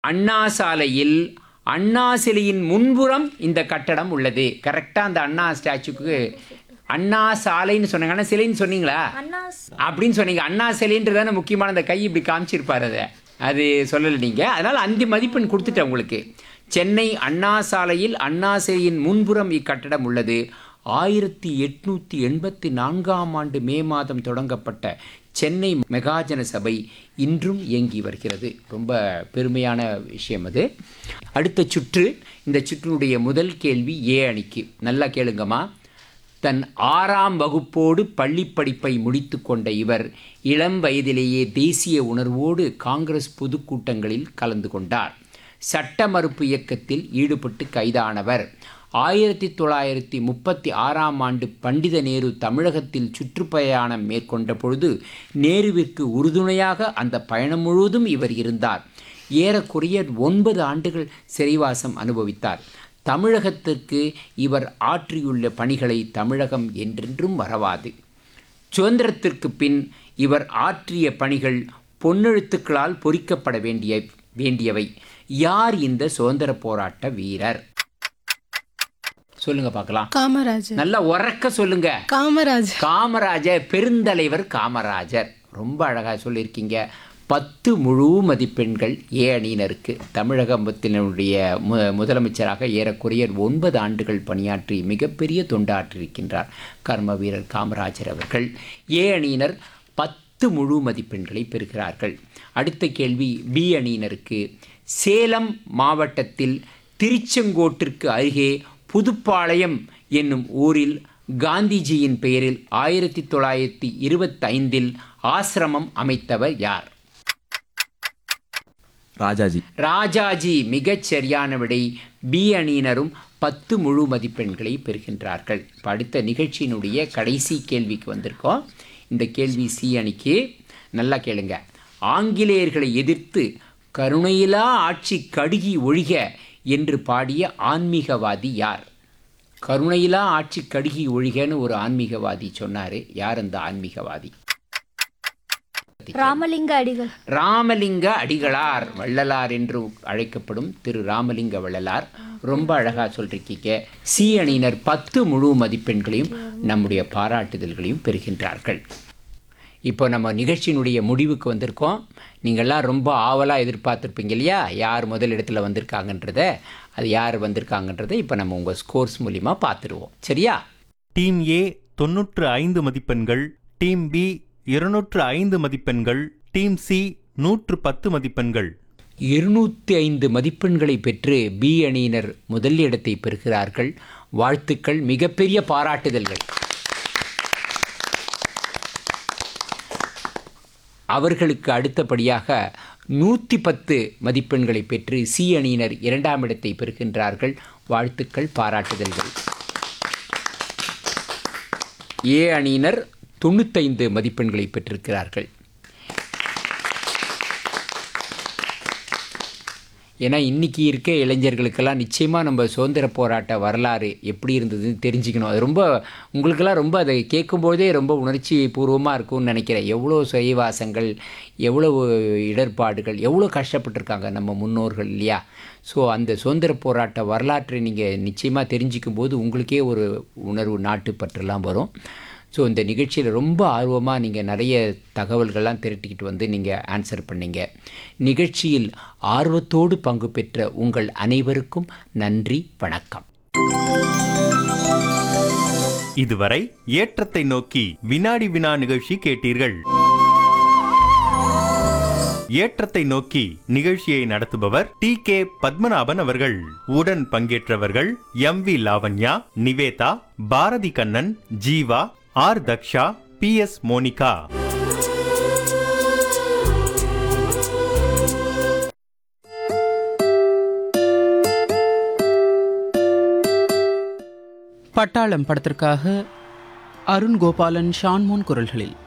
அண்ணா சாலையில் அண்ணா சிலையின் முன்புறம் இந்த கட்டடம் உள்ளது கரெக்டாக அந்த அண்ணா ஸ்டாச்சுக்கு அண்ணா சாலைன்னு சொன்னாங்க சிலைன்னு சொன்னீங்களா அண்ணா அப்படின்னு சொன்னீங்க அண்ணா சிலைன்றதான முக்கியமான அந்த கை இப்படி காமிச்சிருப்பார் அதை அது சொல்லலை நீங்கள் அதனால் அந்தி மதிப்பெண் கொடுத்துட்டேன் உங்களுக்கு சென்னை அண்ணா சாலையில் அண்ணா சிலையின் முன்புறம் இக்கட்டடம் உள்ளது ஆயிரத்தி எட்நூற்றி எண்பத்தி நான்காம் ஆண்டு மே மாதம் தொடங்கப்பட்ட சென்னை மெகாஜன சபை இன்றும் இயங்கி வருகிறது ரொம்ப பெருமையான விஷயம் அது அடுத்த சுற்று இந்த சுற்றினுடைய முதல் கேள்வி ஏ அணிக்கு நல்லா கேளுங்கம்மா தன் ஆறாம் வகுப்போடு பள்ளிப் படிப்பை முடித்து கொண்ட இவர் இளம் வயதிலேயே தேசிய உணர்வோடு காங்கிரஸ் பொதுக்கூட்டங்களில் கலந்து கொண்டார் சட்ட மறுப்பு இயக்கத்தில் ஈடுபட்டு கைதானவர் ஆயிரத்தி தொள்ளாயிரத்தி முப்பத்தி ஆறாம் ஆண்டு பண்டித நேரு தமிழகத்தில் சுற்றுப்பயணம் மேற்கொண்ட பொழுது நேருவிற்கு உறுதுணையாக அந்த பயணம் முழுவதும் இவர் இருந்தார் ஏறக்குறைய ஒன்பது ஆண்டுகள் சிறைவாசம் அனுபவித்தார் தமிழகத்திற்கு இவர் ஆற்றியுள்ள பணிகளை தமிழகம் என்றென்றும் மறவாது சுதந்திரத்திற்கு பின் இவர் ஆற்றிய பணிகள் பொன்னெழுத்துக்களால் பொறிக்கப்பட வேண்டிய வேண்டியவை யார் இந்த சுதந்திர போராட்ட வீரர் சொல்லுங்க பார்க்கலாம் காமராஜர் நல்லா உறக்க சொல்லுங்க காமராஜர் காமராஜர் பெருந்தலைவர் காமராஜர் ரொம்ப அழகாக சொல்லியிருக்கீங்க பத்து முழு மதிப்பெண்கள் ஏ அணியினருக்கு தமிழகத்தினுடைய மு முதலமைச்சராக ஏறக்குறைய ஒன்பது ஆண்டுகள் பணியாற்றி மிகப்பெரிய தொண்டாற்றியிருக்கின்றார் கர்ம வீரர் காமராஜர் அவர்கள் ஏ அணியினர் பத்து முழு மதிப்பெண்களை பெறுகிறார்கள் அடுத்த கேள்வி பி அணியினருக்கு சேலம் மாவட்டத்தில் திருச்செங்கோட்டிற்கு அருகே புதுப்பாளையம் என்னும் ஊரில் காந்திஜியின் பெயரில் ஆயிரத்தி தொள்ளாயிரத்தி இருபத்தைந்தில் ஆசிரமம் அமைத்தவர் யார் ராஜாஜி ராஜாஜி மிகச் சரியான விடை பி அணியினரும் பத்து முழு மதிப்பெண்களை பெறுகின்றார்கள் இப்ப அடுத்த நிகழ்ச்சியினுடைய கடைசி கேள்விக்கு வந்திருக்கோம் இந்த கேள்வி சி அணிக்கு நல்லா கேளுங்க ஆங்கிலேயர்களை எதிர்த்து கருணையிலா ஆட்சி கடுகி ஒழிக என்று பாடிய ஆன்மீகவாதி யார் கருணையிலா ஆட்சி கடுகி ஒழிகன்னு ஒரு ஆன்மீகவாதி சொன்னார் யார் அந்த ஆன்மீகவாதி ராமலிங்க அடிகள் ராமலிங்க அடிகளார் வள்ளலார் என்று அழைக்கப்படும் திரு ராமலிங்க வள்ளலார் ரொம்ப அழகா சொல்லிருக்கீங்க சி அணியினர் பத்து முழு மதிப்பெண்களையும் நம்முடைய பாராட்டுதல்களையும் பெறுகின்றார்கள் இப்போ நம்ம நிகழ்ச்சியினுடைய முடிவுக்கு வந்திருக்கோம் நீங்கள்லாம் ரொம்ப ஆவலாக எதிர்பார்த்துருப்பீங்க இல்லையா யார் முதல் இடத்துல வந்திருக்காங்கன்றத அது யார் வந்திருக்காங்கன்றதை இப்போ நம்ம உங்கள் ஸ்கோர்ஸ் மூலிமா பார்த்துருவோம் சரியா டீம் ஏ தொன்னூற்று ஐந்து மதிப்பெண்கள் டீம் பி இருநூற்று ஐந்து மதிப்பெண்கள் டீம் சி நூற்று பத்து மதிப்பெண்கள் இருநூற்றி ஐந்து மதிப்பெண்களை பெற்று பி அணியினர் முதல் இடத்தை பெறுகிறார்கள் வாழ்த்துக்கள் மிகப்பெரிய பாராட்டுதல்கள் அவர்களுக்கு அடுத்தபடியாக நூற்றி பத்து மதிப்பெண்களை பெற்று சி அணியினர் இரண்டாம் இடத்தை பெறுகின்றார்கள் வாழ்த்துக்கள் பாராட்டுதல்கள் ஏ அணியினர் தொண்ணூத்தைந்து மதிப்பெண்களை பெற்றிருக்கிறார்கள் ஏன்னா இன்றைக்கி இருக்க இளைஞர்களுக்கெல்லாம் நிச்சயமாக நம்ம சுதந்திர போராட்ட வரலாறு எப்படி இருந்ததுன்னு தெரிஞ்சுக்கணும் அது ரொம்ப உங்களுக்கெல்லாம் ரொம்ப அதை கேட்கும்போதே ரொம்ப உணர்ச்சி பூர்வமாக இருக்கும்னு நினைக்கிறேன் எவ்வளோ சுயவாசங்கள் எவ்வளவு இடர்பாடுகள் எவ்வளோ கஷ்டப்பட்டிருக்காங்க நம்ம முன்னோர்கள் இல்லையா ஸோ அந்த சுதந்திர போராட்ட வரலாற்றை நீங்கள் நிச்சயமாக தெரிஞ்சிக்கும் போது உங்களுக்கே ஒரு உணர்வு நாட்டுப்பற்றுலாம் வரும் ஸோ இந்த நிகழ்ச்சியில் ரொம்ப ஆர்வமாக நீங்கள் நிறைய தகவல்கள்லாம் திரட்டிக்கிட்டு வந்து நீங்கள் ஆன்சர் பண்ணீங்க நிகழ்ச்சியில் ஆர்வத்தோடு பங்கு பெற்ற உங்கள் அனைவருக்கும் நன்றி வணக்கம் இதுவரை ஏற்றத்தை நோக்கி வினாடி வினா நிகழ்ச்சி கேட்டீர்கள் ஏற்றத்தை நோக்கி நிகழ்ச்சியை நடத்துபவர் டி கே பத்மநாபன் அவர்கள் உடன் பங்கேற்றவர்கள் M V Lavanya Nivetha Bharathi Kannan Jeeva R Daksha P S Monika Pattalam படத்திற்காக அருண் கோபாலன் ஷான்மோன் குரல்களில்